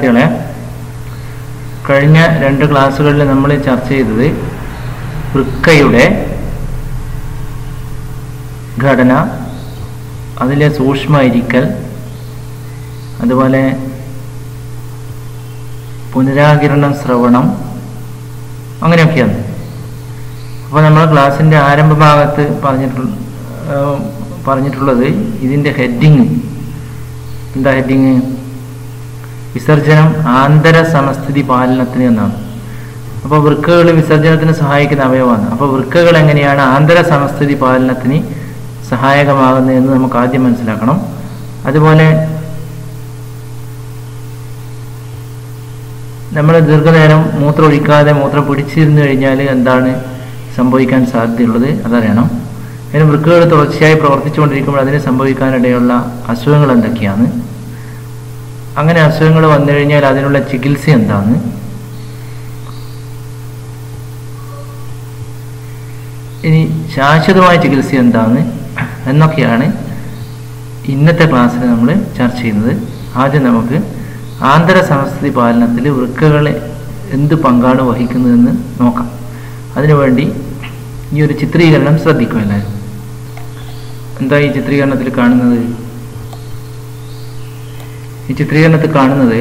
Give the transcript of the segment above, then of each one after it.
വിദ്യാർത്ഥികളെ കഴിഞ്ഞ രണ്ട് ക്ലാസ്സുകളിൽ നമ്മൾ ചർച്ച ചെയ്തത് വൃക്കയുടെ ഘടന അതിലെ സൂക്ഷ്മയിരിക്കൽ അതുപോലെ പുനരാകിരണം ശ്രവണം അങ്ങനെയൊക്കെയാണ് അപ്പോൾ നമ്മൾ ക്ലാസ്സിൻ്റെ ആരംഭ ഭാഗത്ത് പറഞ്ഞിട്ടുള്ള ഏഹ് പറഞ്ഞിട്ടുള്ളത് ഇതിൻ്റെ ഹെഡിങ് എന്താ ഹെഡിങ് വിസർജനം ആന്തര സമസ്ഥിതി പാലനത്തിന് എന്നാണ് അപ്പോൾ വൃക്കകൾ വിസർജനത്തിന് സഹായിക്കുന്ന അവയവമാണ് അപ്പോൾ വൃക്കകൾ എങ്ങനെയാണ് ആന്തര സമസ്ഥിതി പാലനത്തിന് സഹായകമാകുന്നതെന്ന് നമുക്ക് ആദ്യം മനസ്സിലാക്കണം അതുപോലെ നമ്മൾ ദീർഘനേരം മൂത്രം ഒഴിക്കാതെ മൂത്രം പിടിച്ചിരുന്നു കഴിഞ്ഞാൽ എന്താണ് സംഭവിക്കാൻ സാധ്യതയുള്ളത് അതറിയണം അതിന് വൃക്കകൾ തുടർച്ചയായി പ്രവർത്തിച്ചുകൊണ്ടിരിക്കുമ്പോൾ അതിന് സംഭവിക്കാനിടയുള്ള അസുഖങ്ങൾ എന്തൊക്കെയാണ് അങ്ങനെ അസുഖങ്ങൾ വന്നു കഴിഞ്ഞാൽ അതിനുള്ള ചികിത്സ എന്താണ് ഇനി ശാശ്വതമായ ചികിത്സ എന്താണ് എന്നൊക്കെയാണ് ഇന്നത്തെ ക്ലാസ്സിൽ നമ്മൾ ചർച്ച ചെയ്യുന്നത് ആദ്യം നമുക്ക് ആന്തര സമസ്ഥിതി പാലനത്തിൽ വൃക്കകളെ എന്ത് പങ്കാണ് വഹിക്കുന്നതെന്ന് നോക്കാം അതിനുവേണ്ടി ഈ ഒരു ചിത്രീകരണം ശ്രദ്ധിക്കും എല്ലാവരും എന്താ ഈ ചിത്രീകരണത്തിൽ കാണുന്നത് ഈ ചിത്രീകരണത്തിൽ കാണുന്നത്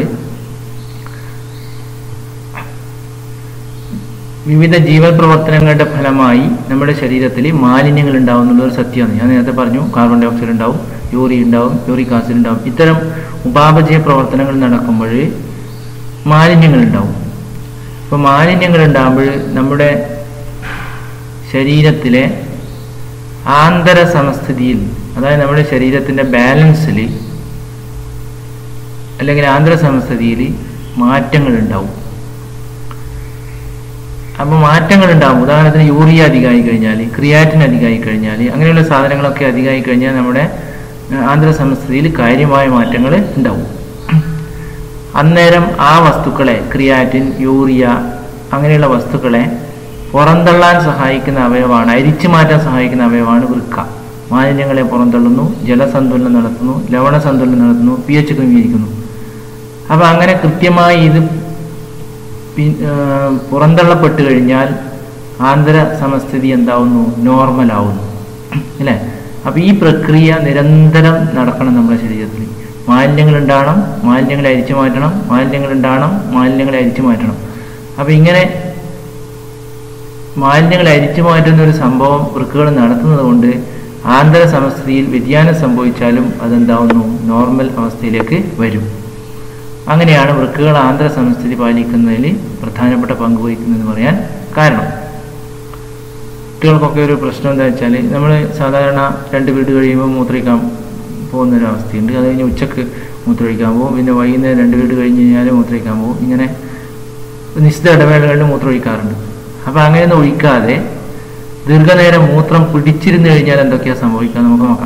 വിവിധ ജീവൽ പ്രവർത്തനങ്ങളുടെ ഫലമായി നമ്മുടെ ശരീരത്തിൽ മാലിന്യങ്ങൾ ഉണ്ടാവുന്നുള്ള ഒരു സത്യമാണ് ഞാൻ നേരത്തെ പറഞ്ഞു കാർബൺ ഡൈ ഓക്സൈഡ് ഉണ്ടാവും യൂറി ഉണ്ടാവും യൂറിക് ആസിഡ് ഉണ്ടാവും ഇത്തരം ഉപാപചയ പ്രവർത്തനങ്ങൾ നടക്കുമ്പോൾ മാലിന്യങ്ങൾ ഉണ്ടാവും അപ്പോൾ മാലിന്യങ്ങൾ ഉണ്ടാകുമ്പോൾ നമ്മുടെ ശരീരത്തിലെ ആന്തര സമസ്ഥിതിയിൽ അതായത് നമ്മുടെ ശരീരത്തിൻ്റെ ബാലൻസിൽ അല്ലെങ്കിൽ ആന്തര സമസ്ഥിതിയിൽ മാറ്റങ്ങൾ ഉണ്ടാവും അപ്പോൾ മാറ്റങ്ങൾ ഉണ്ടാവും ഉദാഹരണത്തിന് യൂറിയ അധികമായി കഴിഞ്ഞാൽ ക്രിയാറ്റിൻ അധികമായി കഴിഞ്ഞാൽ അങ്ങനെയുള്ള സാധനങ്ങളൊക്കെ അധികമായി കഴിഞ്ഞാൽ നമ്മുടെ ആന്തര സമസ്ഥിതിയിൽ കാര്യമായ മാറ്റങ്ങൾ ഉണ്ടാവും അന്നേരം ആ വസ്തുക്കളെ ക്രിയാറ്റിൻ യൂറിയ അങ്ങനെയുള്ള വസ്തുക്കളെ പുറന്തള്ളാൻ സഹായിക്കുന്ന അവയവമാണ് അരിച്ചു മാറ്റാൻ സഹായിക്കുന്ന അവയവമാണ് വൃക്ക മാലിന്യങ്ങളെ പുറന്തള്ളുന്നു ജലസന്തുലനം നടത്തുന്നു ലവണ സന്തുലനം നടത്തുന്നു പി എച്ച് ക്രമീകരിക്കുന്നു അപ്പം അങ്ങനെ കൃത്യമായി ഇത് പുറന്തള്ളപ്പെട്ട് കഴിഞ്ഞാൽ ആന്തര സമസ്ഥിതി എന്താവുന്നു നോർമൽ ആവുന്നു അല്ലേ അപ്പം ഈ പ്രക്രിയ നിരന്തരം നടക്കണം നമ്മുടെ ശരീരത്തിൽ മാലിന്യങ്ങൾ ഉണ്ടാകണം മാലിന്യങ്ങളെ അരിച്ചു മാറ്റണം മാലിന്യങ്ങൾ ഉണ്ടാകണം മാലിന്യങ്ങളെ അരിച്ചു മാറ്റണം അപ്പം ഇങ്ങനെ മാലിന്യങ്ങൾ അരിച്ചു മാറ്റുന്ന ഒരു സംഭവം വൃക്കുകൾ നടത്തുന്നത് കൊണ്ട് ആന്തര സമസ്ഥിതിയിൽ വ്യതിയാനം സംഭവിച്ചാലും അതെന്താവുന്നു നോർമൽ അവസ്ഥയിലേക്ക് വരും അങ്ങനെയാണ് വൃക്കുകൾ ആന്തര സമസ്ഥിതി പാലിക്കുന്നതിൽ പ്രധാനപ്പെട്ട പങ്ക് വഹിക്കുന്നതെന്ന് പറയാൻ കാരണം കുട്ടികൾക്കൊക്കെ ഒരു പ്രശ്നം എന്താ വെച്ചാൽ നമ്മൾ സാധാരണ രണ്ട് വീട് കഴിയുമ്പോൾ മൂത്രയിക്കാൻ പോകുന്ന ഒരു അവസ്ഥയുണ്ട് അത് കഴിഞ്ഞ് ഉച്ചക്ക് മൂത്രമൊഴിക്കാൻ പോകും പിന്നെ വൈകുന്നേരം രണ്ട് വീട് കഴിഞ്ഞ് കഴിഞ്ഞാൽ മൂത്രമൊഴിക്കാൻ പോകും ഇങ്ങനെ നിശ്ചിത ഇടവേളകളിൽ മൂത്രമൊഴിക്കാറുണ്ട് അപ്പോൾ അങ്ങനെയൊന്നും ഒഴിക്കാതെ ദീർഘനേരം മൂത്രം പിടിച്ചിരുന്നു കഴിഞ്ഞാൽ എന്തൊക്കെയാണ് സംഭവിക്കുക നമുക്ക് നോക്കാം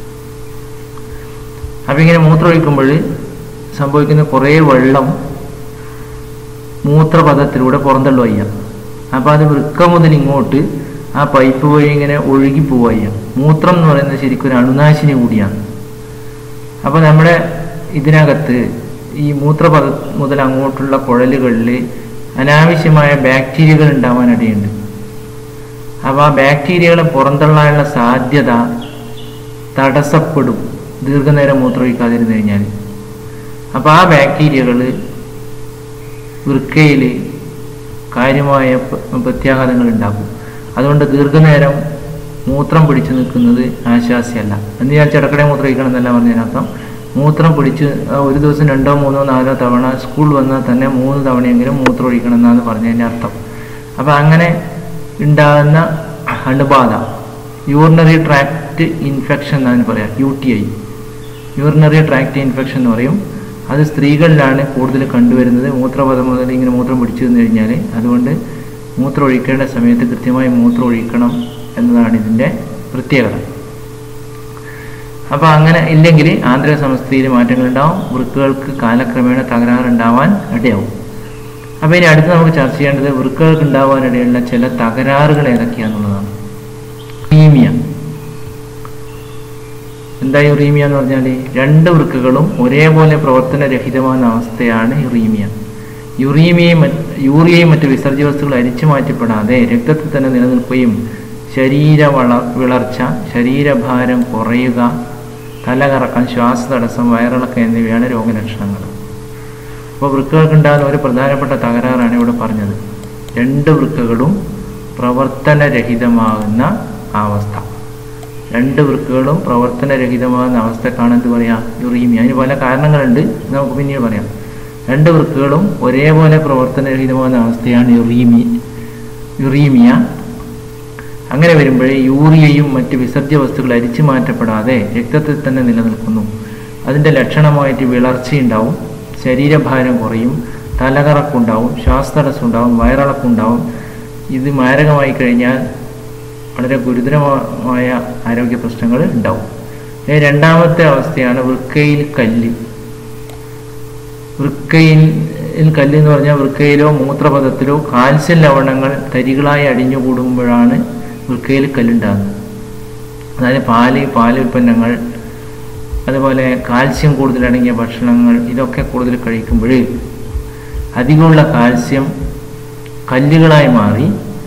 അപ്പം ഇങ്ങനെ മൂത്രമൊഴിക്കുമ്പോൾ സംഭവിക്കുന്ന കുറേ വെള്ളം മൂത്രപഥത്തിലൂടെ പുറന്തള്ളു വയ്യ അപ്പോൾ അത് വൃക്ക മുതൽ ഇങ്ങോട്ട് ആ പൈപ്പ് വഴി ഇങ്ങനെ ഒഴുകി പോവുക മൂത്രം എന്ന് പറയുന്നത് ശരിക്കും ഒരു അണുനാശിനി കൂടിയാണ് അപ്പോൾ നമ്മുടെ ഇതിനകത്ത് ഈ മൂത്രപഥ മുതൽ അങ്ങോട്ടുള്ള കുഴലുകളിൽ അനാവശ്യമായ ബാക്ടീരിയകൾ ഉണ്ടാവാനിടയുണ്ട് അപ്പോൾ ആ ബാക്ടീരിയകളെ പുറന്തള്ളാനുള്ള സാധ്യത തടസ്സപ്പെടും ദീർഘനേരം മൂത്രമൊഴിക്കാതിരുന്നു കഴിഞ്ഞാൽ അപ്പോൾ ആ ബാക്ടീരിയകൾ വൃക്കയിൽ കാര്യമായ പ്രത്യാഘാതങ്ങൾ ഉണ്ടാക്കും അതുകൊണ്ട് ദീർഘനേരം മൂത്രം പിടിച്ചു നിൽക്കുന്നത് ആശാസ്യമല്ല എന്ന് വിചാരിച്ച് ഇടക്കടെ മൂത്രം ഒഴിക്കണം എന്നല്ല പറഞ്ഞതിനർത്ഥം മൂത്രം പിടിച്ച് ഒരു ദിവസം രണ്ടോ മൂന്നോ നാലോ തവണ സ്കൂൾ വന്നാൽ തന്നെ മൂന്ന് തവണയെങ്കിലും മൂത്രം ഒഴിക്കണം എന്നാണ് പറഞ്ഞതിൻ്റെ അർത്ഥം അപ്പോൾ അങ്ങനെ ഉണ്ടാകുന്ന അണുബാധ യൂറിനറി ട്രാക്റ്റ് ഇൻഫെക്ഷൻ എന്നാണ് പറയാം U T I urinary tract infection എന്ന് പറയും അത് സ്ത്രീകളിലാണ് കൂടുതൽ കണ്ടുവരുന്നത് മൂത്രപഥം മുതൽ ഇങ്ങനെ മൂത്രം പിടിച്ചു തന്നു കഴിഞ്ഞാൽ അതുകൊണ്ട് മൂത്രം ഒഴിക്കേണ്ട സമയത്ത് കൃത്യമായി മൂത്രം ഒഴിക്കണം എന്നതാണ് ഇതിൻ്റെ പ്രത്യേകത അപ്പോൾ അങ്ങനെ ഇല്ലെങ്കിൽ ആന്തരിക സമസ്ഥിതിയിൽ മാറ്റങ്ങൾ ഉണ്ടാവും വൃക്കുകൾക്ക് കാലക്രമേണ തകരാറുണ്ടാവാൻ ഇടയാവും അപ്പോൾ ഇനി അടുത്ത് നമുക്ക് ചർച്ച ചെയ്യേണ്ടത് വൃക്കകൾക്ക് ഉണ്ടാവാനിടയുള്ള ചില തകരാറുകൾ ഏതൊക്കെയാണെന്നുള്ളതാണ് അനീമിയ എന്താ യുറീമിയ എന്ന് പറഞ്ഞാൽ രണ്ട് വൃക്കകളും ഒരേപോലെ പ്രവർത്തനരഹിതമാകുന്ന അവസ്ഥയാണ് യുറീമിയ യുറീമിയയും മറ്റ് യൂറിയയും മറ്റ് വിസർജ്യ വസ്തുക്കൾ അരിച്ചു മാറ്റപ്പെടാതെ രക്തത്തിൽ തന്നെ നിലനിൽക്കുകയും ശരീര വള വിളർച്ച ശരീരഭാരം കുറയുക തലകറക്കം ശ്വാസതടസ്സം വയറിളക്കം എന്നിവയാണ് രോഗലക്ഷണങ്ങൾ അപ്പോൾ വൃക്കകൾക്കുണ്ടാകുന്ന ഒരു പ്രധാനപ്പെട്ട തകരാറാണ് ഇവിടെ പറഞ്ഞത് രണ്ട് വൃക്കകളും പ്രവർത്തനരഹിതമാകുന്ന അവസ്ഥ രണ്ട് വൃക്കകളും പ്രവർത്തനരഹിതമാകുന്ന അവസ്ഥക്കാണ് എന്ത് പറയാ യുറീമിയ അതിന് പല കാരണങ്ങളുണ്ട് നമുക്ക് പിന്നീട് പറയാം രണ്ട് വൃക്കകളും ഒരേപോലെ പ്രവർത്തനരഹിതമാകുന്ന അവസ്ഥയാണ് യുറീമി യുറീമിയ അങ്ങനെ വരുമ്പോഴേ യൂറിയയും മറ്റ് വിസർജ്യ വസ്തുക്കൾ അരിച്ചു മാറ്റപ്പെടാതെ രക്തത്തിൽ തന്നെ നിലനിൽക്കുന്നു അതിൻ്റെ ലക്ഷണമായിട്ട് വിളർച്ചയുണ്ടാവും ശരീരഭാരം കുറയും തലകറക്കുണ്ടാവും ശ്വാസതടസ്സം ഉണ്ടാവും വയറിളക്കുണ്ടാവും ഇത് മാരകമായി കഴിഞ്ഞാൽ വളരെ ഗുരുതരമായ ആരോഗ്യ പ്രശ്നങ്ങൾ ഉണ്ടാവും ഇനി രണ്ടാമത്തെ അവസ്ഥയാണ് വൃക്കയിൽ കല്ല് വൃക്കയിൽ കല്ല് എന്ന് പറഞ്ഞാൽ വൃക്കയിലോ മൂത്രപഥത്തിലോ കാൽസ്യം ലവണങ്ങൾ തരികളായി അടിഞ്ഞുകൂടുമ്പോഴാണ് വൃക്കയിൽ കല്ലുണ്ടാകുന്നത് അതായത് പാല് പാൽ ഉൽപ്പന്നങ്ങൾ അതുപോലെ കാൽസ്യം കൂടുതലടങ്ങിയ ഭക്ഷണങ്ങൾ ഇതൊക്കെ കൂടുതൽ കഴിക്കുമ്പോൾ അധികമുള്ള കാൽസ്യം കല്ലുകളായി മാറി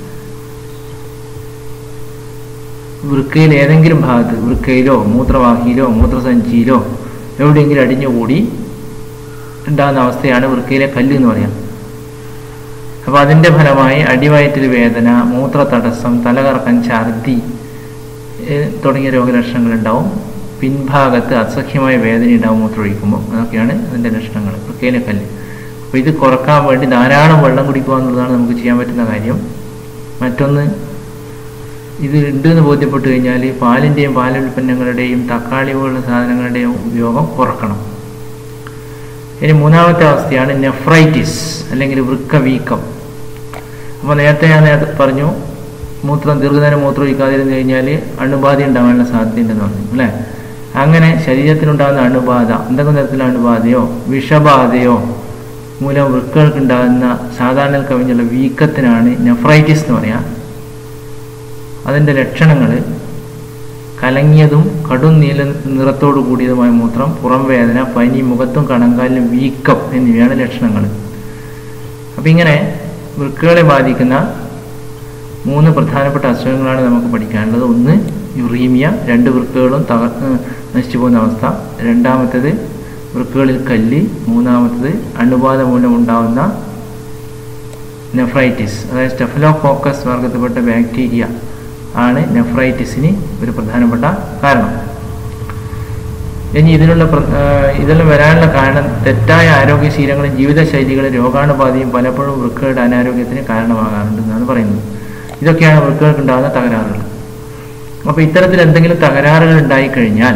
വൃക്കയിൽ ഏതെങ്കിലും ഭാഗത്ത് വൃക്കയിലോ മൂത്രവാഹിയിലോ മൂത്രസഞ്ചിയിലോ എവിടെയെങ്കിലും അടിഞ്ഞുകൂടി ഉണ്ടാകുന്ന അവസ്ഥയാണ് വൃക്കയിലെ കല്ല് എന്ന് പറയാം അപ്പോൾ അതിൻ്റെ ഫലമായി അടിവയറ്റിൽ വേദന മൂത്ര തടസ്സം തലകറക്കം ഛർദി തുടങ്ങിയ രോഗലക്ഷണങ്ങൾ ഉണ്ടാവും പിൻഭാഗത്ത് അസഹ്യമായ വേദന ഉണ്ടാവും മൂത്രമൊഴിക്കുമ്പോൾ അതൊക്കെയാണ് അതിൻ്റെ ലക്ഷണങ്ങൾ വൃക്കയിലെ കല്ല് അപ്പോൾ ഇത് കുറക്കാൻ വേണ്ടി ധാരാളം വെള്ളം കുടിക്കുക എന്നുള്ളതാണ് നമുക്ക് ചെയ്യാൻ പറ്റുന്ന കാര്യം മറ്റൊന്ന് ഇത് ഉണ്ട് എന്ന് ബോധ്യപ്പെട്ട് കഴിഞ്ഞാൽ പാലിൻ്റെയും പാലുൽപ്പന്നങ്ങളുടെയും തക്കാളി പോലുള്ള സാധനങ്ങളുടെയും ഉപയോഗം കുറക്കണം ഇനി മൂന്നാമത്തെ അവസ്ഥയാണ് നെഫ്രൈറ്റിസ് അല്ലെങ്കിൽ വൃക്ക വീക്കം അപ്പോൾ നേരത്തെ ഞാൻ നേരത്തെ പറഞ്ഞു മൂത്രം ദീർഘനേരം മൂത്രം ഒഴിക്കാതിരുന്നു കഴിഞ്ഞാൽ അണുബാധ ഉണ്ടാകാനുള്ള സാധ്യതയുണ്ടെന്ന് പറഞ്ഞു അല്ലേ അങ്ങനെ ശരീരത്തിനുണ്ടാകുന്ന അണുബാധ എന്തെങ്കിലും തരത്തിലുള്ള അണുബാധയോ വിഷബാധയോ മൂലം വൃക്കകൾക്കുണ്ടാകുന്ന സാധാരണ കവിഞ്ഞുള്ള വീക്കത്തിനാണ് നെഫ്രൈറ്റിസ് എന്ന് പറയാം അതിൻ്റെ ലക്ഷണങ്ങൾ കലങ്ങിയതും കടും നീല നിറത്തോടു കൂടിയതുമായ മൂത്രം പുറം വേദന പനി മുഖത്തും കണങ്കാലിലും വീക്കം എന്നിവയാണ് ലക്ഷണങ്ങൾ അപ്പം ഇങ്ങനെ വൃക്കകളെ ബാധിക്കുന്ന മൂന്ന് പ്രധാനപ്പെട്ട അസുഖങ്ങളാണ് നമുക്ക് പഠിക്കാനുള്ളത് ഒന്ന് യുറീമിയ രണ്ട് വൃക്കകളും തക നശിച്ചു പോകുന്ന അവസ്ഥ രണ്ടാമത്തേത് വൃക്കകളിൽ കല്ല് മൂന്നാമത്തേത് അണുബാധ മൂലം ഉണ്ടാകുന്ന നെഫ്രൈറ്റിസ് അതായത് സ്റ്റെഫലോകോക്കസ് വർഗത്തിൽപ്പെട്ട ബാക്ടീരിയ ആണ് നെഫ്രൈറ്റിസിന് ഒരു പ്രധാനപ്പെട്ട കാരണം ഇനി ഇതിനുള്ള ഇതെല്ലാം വരാനുള്ള കാരണം തെറ്റായ ആരോഗ്യശീലങ്ങളും ജീവിതശൈലികളും രോഗാണുബാധയും പലപ്പോഴും വൃക്കകളുടെ അനാരോഗ്യത്തിന് കാരണമാകാറുണ്ടെന്നാണ് പറയുന്നത് ഇതൊക്കെയാണ് വൃക്കകൾക്ക് ഉണ്ടാകുന്ന തകരാറുകൾ അപ്പോൾ ഇത്തരത്തിൽ എന്തെങ്കിലും തകരാറുകൾ ഉണ്ടായിക്കഴിഞ്ഞാൽ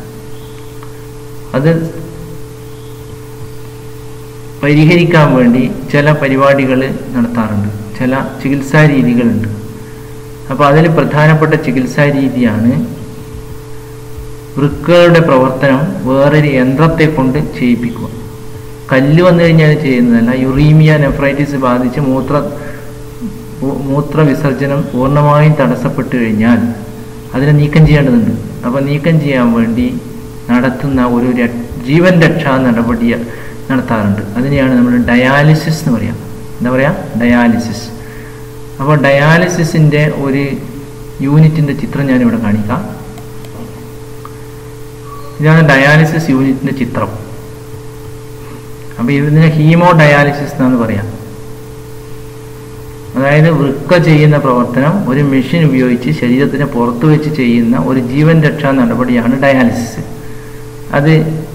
അത് പരിഹരിക്കാൻ വേണ്ടി ചില പരിപാടികൾ നടത്താറുണ്ട് ചില ചികിത്സാ രീതികളുണ്ട് അപ്പോൾ അതിൽ പ്രധാനപ്പെട്ട ചികിത്സാ രീതിയാണ് വൃക്കകളുടെ പ്രവർത്തനം വേറൊരു യന്ത്രത്തെ കൊണ്ട് ചെയ്യിപ്പിക്കുക കല്ല് വന്നു കഴിഞ്ഞാൽ ചെയ്യുന്നതല്ല യുറീമിയ നെഫ്രൈറ്റിസ് ബാധിച്ച് മൂത്ര മൂത്ര വിസർജനം പൂർണ്ണമായും തടസ്സപ്പെട്ടു കഴിഞ്ഞാൽ അതിനെ നീക്കം ചെയ്യേണ്ടതുണ്ട് അപ്പോൾ നീക്കം ചെയ്യാൻ വേണ്ടി നടത്തുന്ന ഒരു ജീവൻ രക്ഷാ നടപടി നടത്താറുണ്ട് അതിനെയാണ് നമ്മൾ ഡയാലിസിസ് എന്ന് പറയാം എന്താ പറയുക ഡയാലിസിസ് അപ്പോൾ ഡയാലിസിസിൻ്റെ ഒരു യൂണിറ്റിൻ്റെ ചിത്രം ഞാനിവിടെ കാണിക്കാം ഇതാണ് ഡയാലിസിസ് യൂണിറ്റിൻ്റെ ചിത്രം അപ്പോൾ ഇതിനെ ഹീമോ ഡയാലിസിസ് എന്നാണ് പറയാം അതായത് വൃക്ക ചെയ്യുന്ന പ്രവർത്തനം ഒരു മെഷീൻ ഉപയോഗിച്ച് ശരീരത്തിന് പുറത്തു വെച്ച് ചെയ്യുന്ന ഒരു ജീവൻ രക്ഷാ നടപടിയാണ് ഡയാലിസിസ് അത്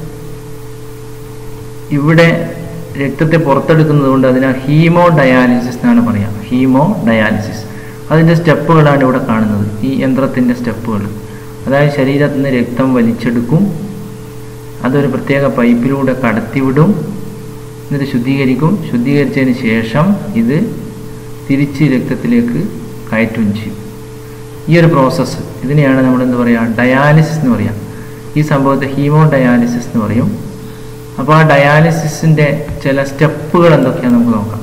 ഇവിടെ രക്തത്തെ പുറത്തെടുക്കുന്നത് കൊണ്ട് അതിനെ ഹീമോ ഡയാലിസിസ് എന്നാണ് പറയാം ഹീമോ ഡയാലിസിസ് അതിൻ്റെ സ്റ്റെപ്പുകളാണ് ഇവിടെ കാണുന്നത് ഈ യന്ത്രത്തിൻ്റെ സ്റ്റെപ്പുകൾ അതായത് ശരീരത്തിൽ നിന്ന് രക്തം വലിച്ചെടുക്കും അതൊരു പ്രത്യേക പൈപ്പിലൂടെ കടത്തിവിടും എന്നിട്ട് ശുദ്ധീകരിക്കും ശുദ്ധീകരിച്ചതിന് ശേഷം ഇത് തിരിച്ച് രക്തത്തിലേക്ക് കയറ്റുകയും ചെയ്യും ഈ ഒരു പ്രോസസ്സ് ഇതിനെയാണ് നമ്മൾ എന്ത് പറയുക ഡയാലിസിസ് എന്ന് പറയാം ഈ സംഭവത്തെ ഹീമോ ഡയാലിസിസ് എന്ന് പറയും അപ്പോൾ ആ ഡയാലിസിസിൻ്റെ ചില സ്റ്റെപ്പുകൾ എന്തൊക്കെയാണെന്ന് നമുക്ക് നോക്കാം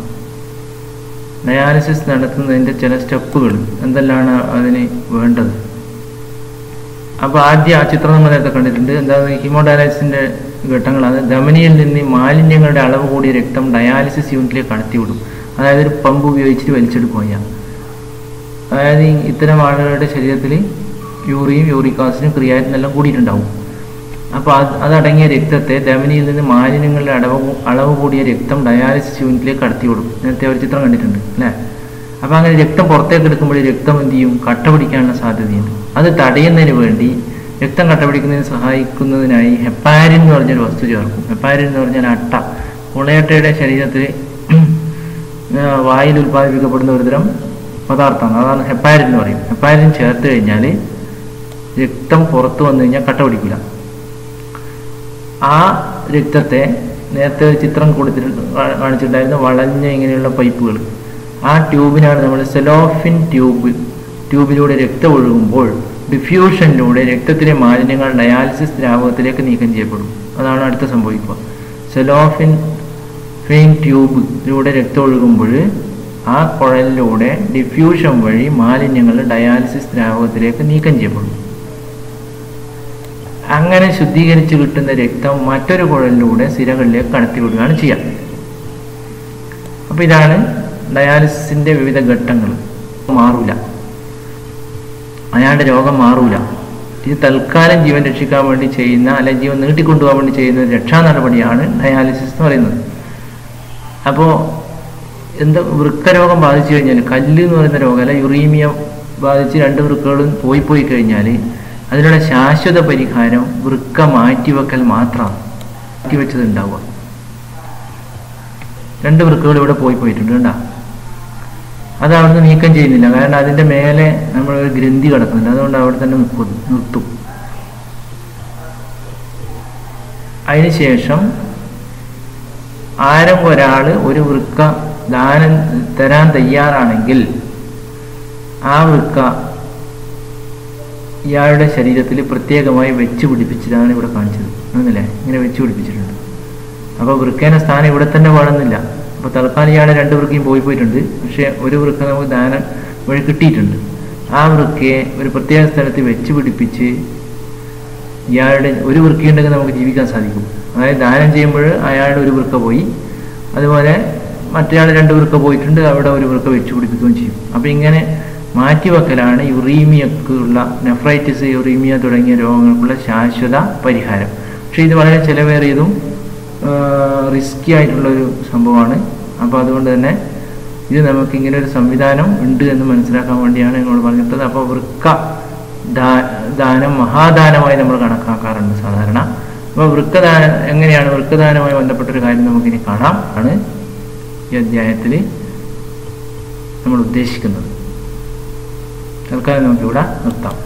ഡയാലിസിസ് നടത്തുന്നതിൻ്റെ ചില സ്റ്റെപ്പുകൾ എന്തെല്ലാണ് അതിന് വേണ്ടത് അപ്പോൾ ആദ്യം ആ ചിത്രം നമ്മൾ നേരത്തെ കണ്ടിട്ടുണ്ട് എന്താണ് ഹീമോഡയാലിസിന്റെ ഘട്ടങ്ങളാണ് ധമനിയിൽ നിന്ന് മാലിന്യങ്ങളുടെ അളവ് കൂടിയ രക്തം ഡയാലിസിസ് യൂണിറ്റിലേക്ക് കടത്തിവിടും അതായത് ഒരു പമ്പ് ഉപയോഗിച്ചിട്ട് വലിച്ചെടുക്കുക അതായത് ഈ ഇത്തരം ആളുകളുടെ ശരീരത്തിൽ യൂറിയും യൂറിക് ആസിഡും ക്രിയാറ്റിനും എല്ലാം കൂടിയിട്ടുണ്ടാവും അപ്പോൾ അത് അതടങ്ങിയ രക്തത്തെ ധമനിയിൽ നിന്ന് മാലിന്യങ്ങളുടെ അളവ് കൂ- അളവ് കൂടിയ രക്തം ഡയാലിസിസ് യൂണിറ്റിലേക്ക് കടത്തിവിടും നേരത്തെ ഒരു ചിത്രം കണ്ടിട്ടുണ്ട് അല്ലേ അപ്പോൾ അങ്ങനെ രക്തം പുറത്തേക്ക് എടുക്കുമ്പോൾ രക്തം എന്ത് ചെയ്യും കട്ട പിടിക്കാനുള്ള സാധ്യതയുണ്ട് അത് തടയുന്നതിന് വേണ്ടി രക്തം കട്ട പിടിക്കുന്നതിന് സഹായിക്കുന്നതിനായി ഹെപ്പാരിൻ എന്ന് പറഞ്ഞൊരു വസ്തു ചേർക്കും ഹെപ്പാരിൻ എന്ന് പറഞ്ഞാൽ അട്ട മുളയട്ടയുടെ ശരീരത്തിൽ ആ, വായിൽ ഉൽപ്പാദിപ്പിക്കപ്പെടുന്ന ഒരുതരം പദാർത്ഥമാണ് അതാണ് ഹെപ്പാരിൻ എന്ന് പറയും ഹെപ്പാരിൻ ചേർത്ത് കഴിഞ്ഞാൽ രക്തം പുറത്ത് വന്നു കഴിഞ്ഞാൽ കട്ട പിടിക്കില്ല ആ രക്തത്തെ നേരത്തെ ഒരു ചിത്രം കൊടുത്തിട്ട് കാ- കാണിച്ചിട്ടുണ്ടായിരുന്നു വളഞ്ഞ ഇങ്ങനെയുള്ള പൈപ്പുകൾ ആ ട്യൂബിനാണ് നമ്മൾ സെലോഫിൻ ട്യൂബ് ട്യൂബിലൂടെ രക്തം ഒഴുകുമ്പോൾ ഡിഫ്യൂഷനിലൂടെ രക്തത്തിലെ മാലിന്യങ്ങൾ ഡയാലിസിസ് ദ്രാവകത്തിലേക്ക് നീക്കം ചെയ്യപ്പെടും അതാണ് അടുത്ത് സംഭവിക്കുക സെലോഫിൻ ഫെയിൻ ട്യൂബിലൂടെ രക്തം ഒഴുകുമ്പോൾ ആ കുഴലിലൂടെ ഡിഫ്യൂഷൻ വഴി മാലിന്യങ്ങൾ ഡയാലിസിസ് ദ്രാവകത്തിലേക്ക് നീക്കം ചെയ്യപ്പെടും അങ്ങനെ ശുദ്ധീകരിച്ച് കിട്ടുന്ന രക്തം മറ്റൊരു കുഴലിലൂടെ സിരകളിലേക്ക് കടത്തിവിടുകയാണ് ചെയ്യുക അപ്പൊ ഇതാണ് ഡയാലിസിന്റെ വിവിധ ഘട്ടങ്ങൾ മാറൂല അയാളുടെ രോഗം മാറൂല ഇത് തൽക്കാലം ജീവൻ രക്ഷിക്കാൻ വേണ്ടി ചെയ്യുന്ന അല്ലെ ജീവൻ നീട്ടിക്കൊണ്ടുപോകാൻ വേണ്ടി ചെയ്യുന്ന ഒരു രക്ഷാ നടപടിയാണ് ഡയാലിസിസ് എന്ന് പറയുന്നത് അപ്പോൾ എന്താ വൃക്കരോഗം ബാധിച്ചു കഴിഞ്ഞാൽ കല്ല് എന്ന് പറയുന്ന രോഗം അല്ല യുറീമിയ ബാധിച്ച് രണ്ട് വൃക്കകളും പോയി പോയി കഴിഞ്ഞാൽ അതിനുള്ള ശാശ്വത പരിഹാരം വൃക്ക മാറ്റിവെക്കൽ മാത്രമാണ് മാറ്റിവെച്ചത് ഉണ്ടാവുക രണ്ട് വൃക്കകൾ ഇവിടെ പോയി പോയിട്ടുണ്ട് കണ്ടാ അത് അവിടുന്ന് നീക്കം ചെയ്യുന്നില്ല കാരണം അതിന്റെ മേലെ നമ്മൾ ഒരു ഗ്രന്ഥി കിടക്കുന്നുണ്ട് അതുകൊണ്ട് അവിടെ തന്നെ നിൽക്കും നിർത്തും അതിനുശേഷം ആരെങ്കിലും ഒരാൾ ഒരു വൃക്ക ദാനം തരാൻ തയ്യാറാണെങ്കിൽ ആ വൃക്ക ഇയാളുടെ ശരീരത്തിൽ പ്രത്യേകമായി വെച്ച് പിടിപ്പിച്ചതാണ് ഇവിടെ കാണിച്ചത് അങ്ങനല്ലേ ഇങ്ങനെ വെച്ച് പിടിപ്പിച്ചിട്ടുണ്ട് അപ്പോൾ വൃക്കേന്റെ സ്ഥാനം ഇവിടെ തന്നെ വേണമെന്നില്ല അപ്പോൾ തൽക്കാലം ഇയാളെ രണ്ട് വൃക്കയും പോയി പോയിട്ടുണ്ട് പക്ഷേ ഒരു വൃക്ക നമുക്ക് ദാനം വഴി കിട്ടിയിട്ടുണ്ട് ആ വൃക്കയെ ഒരു പ്രത്യേക സ്ഥലത്ത് വെച്ച് പിടിപ്പിച്ച് ഇയാളുടെ ഒരു വൃക്കയുണ്ടെങ്കിൽ നമുക്ക് ജീവിക്കാൻ സാധിക്കും അതായത് ദാനം ചെയ്യുമ്പോൾ അയാളുടെ ഒരു വൃക്ക പോയി അതുപോലെ മറ്റേയാൾ രണ്ട് വൃക്ക പോയിട്ടുണ്ട് അവിടെ ഒരു വൃക്ക വെച്ച് പിടിപ്പിക്കുകയും ചെയ്യും അപ്പോൾ ഇങ്ങനെ മാറ്റിവെക്കലാണ് യുറീമിയക്കുള്ള നെഫ്രൈറ്റിസ് യുറീമിയ തുടങ്ങിയ രോഗങ്ങൾക്കുള്ള ശാശ്വത പരിഹാരം പക്ഷേ ഇത് വളരെ ചിലവേറിയതും റിസ്കി ആയിട്ടുള്ളൊരു സംഭവമാണ് അപ്പോൾ അതുകൊണ്ട് തന്നെ ഇത് നമുക്ക് ഇങ്ങനെ ഒരു സംവിധാനം ഉണ്ട് എന്ന് മനസ്സിലാക്കാൻ വേണ്ടിയാണ് നിങ്ങൾ പറഞ്ഞിട്ടത് അപ്പോൾ വൃക്ക ദാ- ദാനം മഹാദാനമായി നമ്മൾ കണക്കാക്കാറുണ്ട് സാധാരണ അപ്പോൾ വൃക്കദാനം എങ്ങനെയാണ് വൃക്കദാനവുമായി ബന്ധപ്പെട്ടൊരു കാര്യം നമുക്കിനി കാണാം ആണ് ഈ അധ്യായത്തിൽ നമ്മൾ ഉദ്ദേശിക്കുന്നത് തൽക്കാലം നമുക്കിവിടെ നിർത്താം